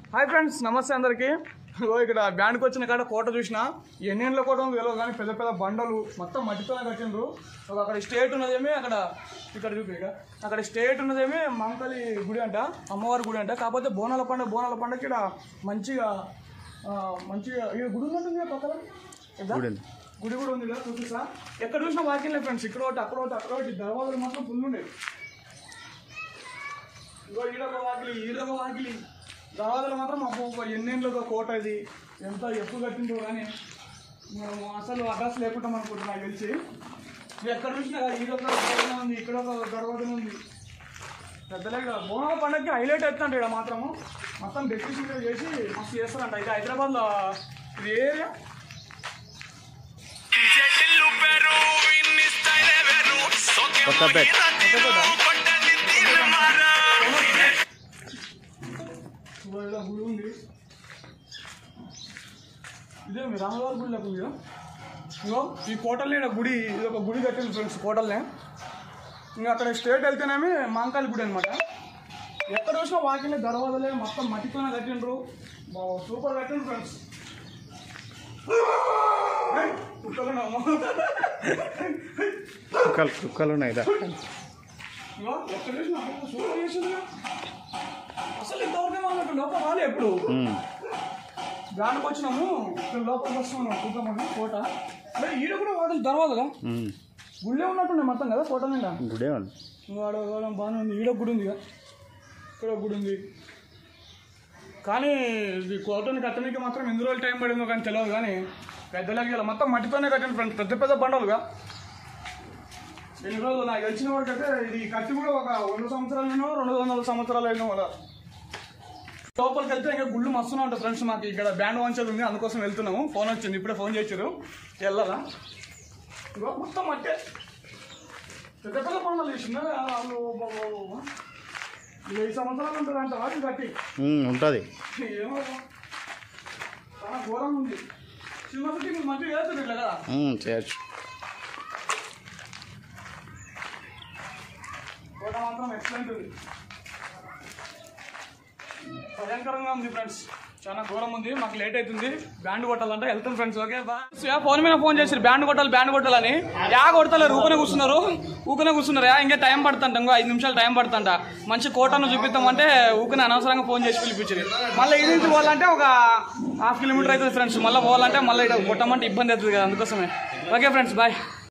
Hi friends నమస్తే అందరికి ఇగో ఇక్కడ బ్యాండ్కి వచ్చిన కాడ కోట చూసిన ఎన్నేళ్ళ కోట ఉంది తెలియదు కానీ పెద్ద పెద్ద బండలు మొత్తం మట్టితోనే కట్టిండ్రు ఒక అక్కడ స్టేట్ ఉన్నదేమి అక్కడ ఇక్కడ చూపి ఇక అక్కడ స్టేట్ ఉన్నదేమి మంకలి గుడి అంట అమ్మవారి గుడి అంట కాకపోతే బోనాల పండుగ బోనాల పండుగ ఇక్కడ మంచిగా ఆ, మంచిగా ఇక్కడ గుడి ఉన్నట్టుంది కదా పక్కన ఇదా? గుడి కూడా ఉంది కదా చూపిస్తా ఎక్కడ చూసినా వాకింగ్ ఫ్రెండ్స్ ఇక్కడ ఒకటి అక్కడ ఒకటి అక్కడ ఒకటి దర్వాజాలు మాత్రం ఫుల్ ఉండేవి ఇగో ఈడొక వాకిలి ఈడొక వాకిలి దర్వాజాలు మాత్రం అబ్బో ఎన్నేళ్ళతో కోట ఇది ఎంత ఎప్పుడు కట్టిందో కానీ మేము అసలు అడ్రస్ లేకుండా అనుకుంటున్నా నాకు తెలిసి ఇది ఎక్కడ చూసినా ఈడొక దర్వాజా ఉంది ఇక్కడ ఒక దర్వాజా ఉంది పెద్దలేగా బోనాల పండుగకి హైలైట్ అవుతుందంట ఇక్కడ మాత్రము మొత్తం డెకరేషన్ చేసి మస్తు చేస్తారంట ఇది హైదరాబాద్లో ఇది ఏరియా కొత్తపేట ఇదిగో ఇలా గుడి ఉంది ఇదే మీ రామవారి గుడి లేకుండా ఇదిగో. ఇదిగో ఈ కోటల్ని ఈడ గుడి ఇది ఒక గుడి కట్టింది ఫ్రెండ్స్ కోటల్నే ఇంకా అక్కడ స్టేట్ వెళ్తేనేమి మాంకాలి గుడి అనమాట ఎక్కడ చూసినా వాకిలే దర్వాజలే మొత్తం మట్టితోనే కట్టిండ్రు బా సూపర్ కట్టిండ్రు ఫ్రెండ్స్ ఏయ్, కుక్కలున్నాము. కుక్కలు కుక్కలు ఉన్నాయి దా ఇదిగో, ఎక్కడ చూసినా అబ్బో, సూపర్ చేసిందిగా అసలు ఇంతవరకే ఉన్నట్టు లోపల రాలే ఎప్పుడు ఉమ్. దానికి వచ్చినాము ఇక్కడ లోపలికి వస్తున్నాం చూద్దామని కోట మరి ఈడ కూడా వాడలు దర్వాజగా ఉమ్. గుళ్ళే ఉన్నట్టుండే మొత్తం కదా కోట నిండా గుడే ఉంది వాడ వాడ బాగానే ఉంది ఈడ గుడి ఉంది కదా ఇక్కడ ఒక గుడి ఉంది కానీ ఇది కోటని కట్టడానికి మాత్రం ఎన్ని రోజులు టైం పడిందో కానీ తెలియదు కానీ పెద్దలకి ఇలా మొత్తం మట్టితోనే కట్టిన ఫ్రెండ్స్ పెద్ద పెద్ద బండలుగా ఎన్ని రోజులు నాకు తెలిసిన వరకు అయితే ఇది కట్టి కూడా ఒక వంద సంవత్సరాలైనో రెండు వందల సంవత్సరాలైనో అలా లోపలికి వెళ్తే ఇంకా గుళ్ళు మస్తున్నా ఉంటుంది ఫ్రెండ్స్ మాకు ఇక్కడ బ్యాండ్ వంచేది ఉంది అందుకోసం వెళ్తున్నాము ఫోన్ వచ్చింది ఇప్పుడే ఫోన్ చేశారు వెళ్ళాలా ఇగో మొత్తం మట్టే పెద్ద పెద్ద పనులు చేసిందా వాళ్ళు వెయ్యి సంవత్సరాలు ఉంటుంది అంట వాటి కట్టి ఉమ్, ఉంటది ఏమో చాలా ఘోరంగా ఉంది సినిమా షూటింగ్ మంచిగా చేస్తారు ఇట్లా కదా ఉమ్, చేయొచ్చు కోట మాత్రం ఎక్సలెంట్ ఉంది భయంకరంగా ఉంది ఫ్రెండ్స్ చాలా ఘోరం ఉంది మాకు లేట్ అవుతుంది బ్యాండ్ కొట్టాలంట వెళ్తాం ఫ్రెండ్స్ ఓకే బాయ్ ఫోన్ మీద ఫోన్ చేసి బ్యాండ్ కొట్టాలి బ్యాండ్ కొట్టాలని యా కొడతలేరు ఊకనే కూర్చున్నారు ఊకనే కూర్చున్నారు యా ఇంకా టైం పడుతుంట ఇంకో ఐదు నిమిషాలు టైం పడుతుంట మంచి కోటను చూపిస్తామంటే ఊకనే అనవసరంగా ఫోన్ చేసి పిలిపించారు మళ్ళీ ఇది నుంచి పోవాలంటే ఒక హాఫ్ కిలోమీటర్ అవుతుంది ఫ్రెండ్స్ మళ్ళీ పోవాలంటే మళ్ళీ ఇక్కడ కొట్టమంటే ఇబ్బంది అవుతుంది కదా అందుకోసమే ఓకే ఫ్రెండ్స్ బాయ్